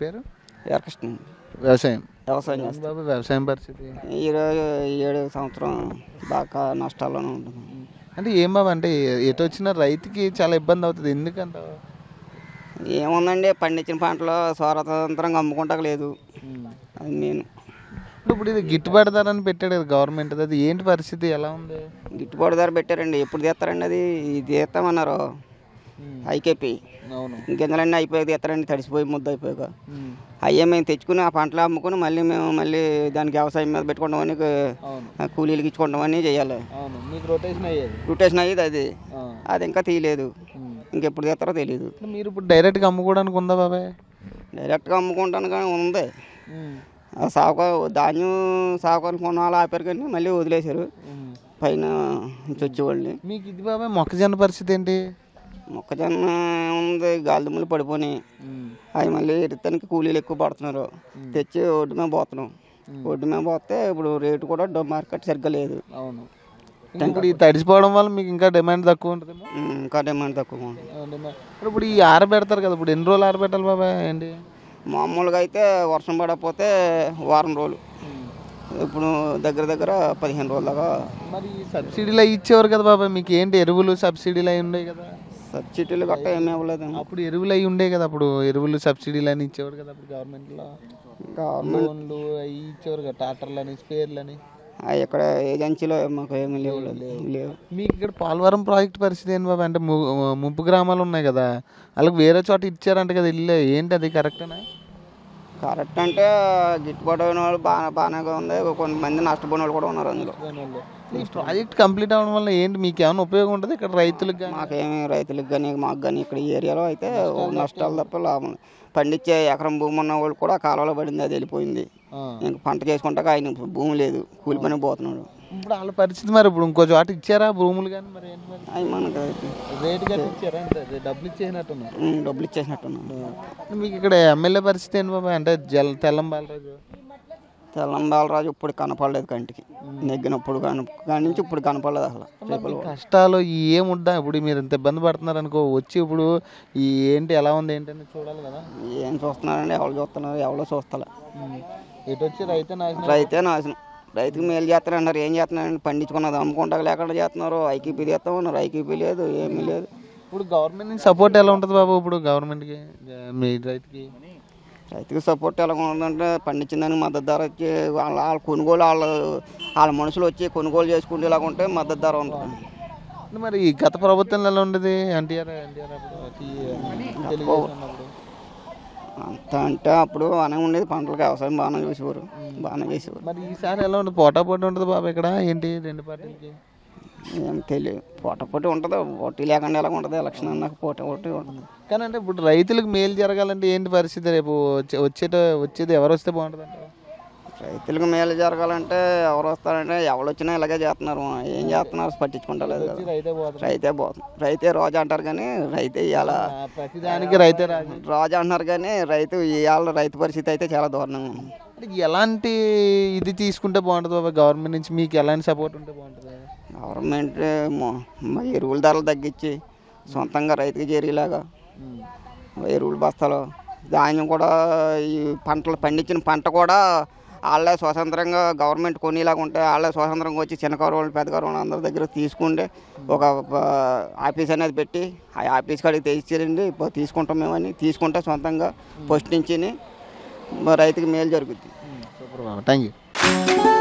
పేరు ఎరకృష్ణ వ్యవసాయం వ్యవసాయం ఏంటి బాబు వ్యవసాయం పరిస్థితి ఈరోజు ఏడు సంవత్సరం బాగా నష్టాల్లోనే ఉంటుంది అంటే ఏం బాబు అంటే ఎటు వచ్చిన రైతుకి చాలా ఇబ్బంది అవుతుంది ఎందుకంట ఏముందండి పండించిన పంటలు స్వతంత్రంగా అమ్ముకుంటాక లేదు అది నేను ఇప్పుడు ఇది గిట్టుబాటు ధర అని పెట్టాడు కదా గవర్నమెంట్ అది ఏంటి పరిస్థితి ఎలా ఉంది గిట్టుబాటు ధర పెట్టారండి ఎప్పుడు తీస్తారండి అది ఇది తీస్తామన్నారు ఐకేపీ అవును గింజలన్నీ అయిపోయాక తీస్తారండి తడిసిపోయి ముద్ద అయిపోయాక అయ్యే మేము తెచ్చుకుని ఆ పంటలు అమ్ముకుని మళ్ళీ మేము మళ్ళీ దానికి వ్యవసాయం మీద పెట్టుకుంటామని అవును కూలీలకి ఇచ్చుకుంటామని చేయాలి అవును మీకు రొటేషన్ అయ్యేది రొటేషన్ అయ్యేది అది ఆ. అది ఇంకా తీయలేదు ఇంకెప్పుడు తీస్తారో తెలియదు అంటే మీరు ఇప్పుడు డైరెక్ట్గా అమ్ముకోవడానికి ఉందా బాబాయ్ డైరెక్ట్గా అమ్ముకుంటాను కానీ ఉంది ఆ సాగు ధాన్యం సాగుకొని కొనాలి ఆపారు కానీ మళ్ళీ వదిలేశారు పైన నుంచి వచ్చేవాళ్ళని మీకు ఇది బాబాయ్ మొక్కజొన్న పరిస్థితి ఏంటి మొక్కజొన్న ఉంది గాలిదుమ్మలు పడిపోయి అవి మళ్ళీ ఇతనికి కూలీలు ఎక్కువ పడుతున్నారు తెచ్చి ఒడ్డు మీద పోతున్నాం ఒడ్డు మీద పోతే ఇప్పుడు రేటు కూడా డో- మార్కెట్ సరిగ్గా లేదు అవును ఇప్పుడు ఈ తడిసిపోవడం వల్ల మీకు ఇంకా డిమాండ్ తక్కువ ఉంటుంది ఉమ్, ఇంకా డిమాండ్ తక్కువ ఉంది. ఇప్పుడు ఈ ఆరబెడతారు కదా ఇప్పుడు ఎన్ని రోజులు ఆరబెట్టాలి బాబాయ్ ఏంటి మామూలుగా అయితే వర్షం పడకపోతే వారం రోజులు ఇప్పుడు దగ్గర దగ్గర పదిహేను రోజుల దాకా మరి సబ్సిడీలు అవి ఇచ్చేవారు కదా బాబాయ్ మీకు ఏంటి ఎరువులు సబ్సిడీలు అవి ఉండే కదా సబ్సిడీలు గట్ట ఏమీ ఇవ్వలేదు అప్పుడు ఎరువులు అవి ఉండే కదా అప్పుడు ఎరువులు సబ్సిడీలు అని ఇచ్చేవారు కదా అప్పుడు గవర్నమెంట్లో గవర్నమెంట్ లోన్లు అవి ఇచ్చేవారు కదా ట్రాక్టర్లు అని స్పేర్లు అని అవి ఇక్కడ ఏజెన్సీలో మాకు ఏమీ లేవు లేవు మీకు ఇక్కడ పోలవరం ప్రాజెక్ట్ పరిస్థితి ఏంటి బాబా అంటే ము- ముంపు గ్రామాలు ఉన్నాయి కదా వాళ్ళకి వేరే చోట ఇచ్చారంట కదా ఇల్లు ఏంటి అది కరెక్టేనా కరెక్ట్ అంటే గిట్టుబాటు అయిన వాళ్ళు బాగా బాగానే ఉంది కొంతమంది నష్టపోయిన వాళ్ళు కూడా ఉన్నారు అందులో ఈ ప్రాజెక్ట్ కంప్లీట్ అవ్వడం వల్ల ఏంటి మీకు ఏమైనా ఉపయోగం ఉంటుంది ఇక్కడ రైతులకు కానీ మాకేమి రైతులకు కానీ మాకు కానీ ఇక్కడ ఈ ఏరియాలో అయితే నష్టాలు తప్ప లాభం లేదు. పండించే ఎకరం భూమి ఉన్న వాళ్ళు కూడా కాలువలో పడింది అది వెళ్ళిపోయింది ఇంక పంట చేసుకుంటాక ఆయన ఇప్పుడు భూమి లేదు కూలి పని పోతున్నాడు ఇప్పుడు వాళ్ళ పరిస్థితి మరి ఇప్పుడు ఇంకో చోట ఇచ్చారా భూములు కానీ మరి ఏంటి మరి అవి మనకు రేటు కానీ ఇచ్చారా అంతే అదే డబ్బులు ఇచ్చేసినట్టున్నారు ఉమ్, డబ్బులు ఇచ్చేసినట్టున్నాడు మీకు ఇక్కడ ఎమ్మెల్యే పరిస్థితి ఏంటి బాబా అంటే జల్ తెల్లం బాలరాజు తెల్లం బాలరాజు ఇప్పుడు కనపడలేదు కంటికి నెగ్గినప్పుడు కన కాడి నుంచి ఇప్పుడు కనపడలేదు అసలు రేపటి వరకు. కష్టాలు ఈ ఏముడ్డా ఇప్పుడు మీరు ఇంత ఇబ్బంది పడుతున్నారు అనుకో వచ్చి ఇప్పుడు ఈ ఏంటి ఎలా ఉంది ఏంటని చూడాలి కదా ఏం చూస్తున్నారండి ఎవరు చూస్తున్నారు ఎవరో చూస్తలే ఎటు వచ్చి రైతే నాశనం రైతే నాశనం రైతుకి మేలు చేస్తారన్నారు ఏం చేస్తున్నారండి పండించుకున్నది అమ్ముకుంటా లేకుండా చేస్తున్నారు ఐకీపీ చేస్తామన్నారు ఐకీపీ లేదు ఏమీ లేదు ఇప్పుడు గవర్నమెంట్ నుంచి సపోర్ట్ ఎలా ఉంటుంది బాబు ఇప్పుడు గవర్నమెంట్కి మీ రైతుకి రైతుకి సపోర్ట్ ఎలా ఉందంటే పండించిన దానికి మద్దతు ధర వచ్చి వాళ్ళ వాళ్ళ కొనుగోలు వాళ్ళ వాళ్ళ మనుషులు వచ్చి కొనుగోలు చేసుకుంటే ఇలాగ ఉంటే మద్దతు ధర ఉంటుంది అంటే మరి గత ప్రభుత్వంలో ఎలా ఉండేది ఎన్టీఆర్ ఎన్టీఆర్ అప్పుడు టీ- తెలుగుదేశం ఉన్నప్పుడు అంత అంటే అప్పుడు బాగానే ఉండేది పంటలకు వ్యవసాయం బాగానే చూసేవారు బాగానే చేసేవారు మరి ఈసారి ఎలా ఉంటుంది పోటా పోటీ ఉంటుంది బాబు ఇక్కడ ఏంటి రెండు పార్టీలకి ఏం తెలియదు పోట పోటీ ఉంటుంది పోటీ లేకుండా ఎలా ఉంటుంది ఎలక్షన్ అన్నాక పోటీ పోటీ ఉంటుంది కానీ అంటే ఇప్పుడు రైతులకు మేలు జరగాలంటే ఏంటి పరిస్థితి రేపు వచ్చే వచ్చేట వచ్చేది ఎవరు వస్తే బాగుంటుంది అంటారు రైతులకు మేలు జరగాలంటే ఎవరు వస్తారంటే ఎవరు వచ్చినా ఇలాగే చేస్తున్నారు ఏం చేస్తున్నారు పట్టించుకుంటలేదు కదా రైతే పోతుంది రైతే పోతుంది రైతే రోజు అంటారు కానీ రైతే ఇవాళ ప్రతిదానికి రైతే రాజు రోజు అంటున్నారు కానీ రైతు ఇవాళ రైతు పరిస్థితి అయితే చాలా దారుణంగా ఉంది అంటే ఎలాంటి ఇది తీసుకుంటే బాగుంటుంది బాబా గవర్నమెంట్ నుంచి మీకు ఎలాంటి సపోర్ట్ ఉంటే బాగుంటుంది గవర్నమెంట్ మొ- మ- ఎరువుల ధరలు తగ్గించి సొంతంగా రైతుకి చేరేలాగా ఎరువుల బస్తాలు ధాన్యం కూడా ఈ పంటలు పండించిన పంట కూడా వాళ్ళే స్వతంత్రంగా గవర్నమెంట్ కొనేలాగా ఉంటే వాళ్ళే స్వతంత్రంగా వచ్చి చిన్న వాళ్ళు పెద్ద వాళ్ళు అందరి దగ్గర తీసుకుంటే ఒక ప- ఆఫీస్ అనేది పెట్టి ఆ ఆఫీస్ కాడికి తెచ్చిరండి ఇప్పుడు తీసుకుంటాం మేమని తీసుకుంటే సొంతంగా ఫస్ట్ నుంచి రైతుకి మేలు జరుగుద్ది సూపర్ బాబా థ్యాంక్ యూ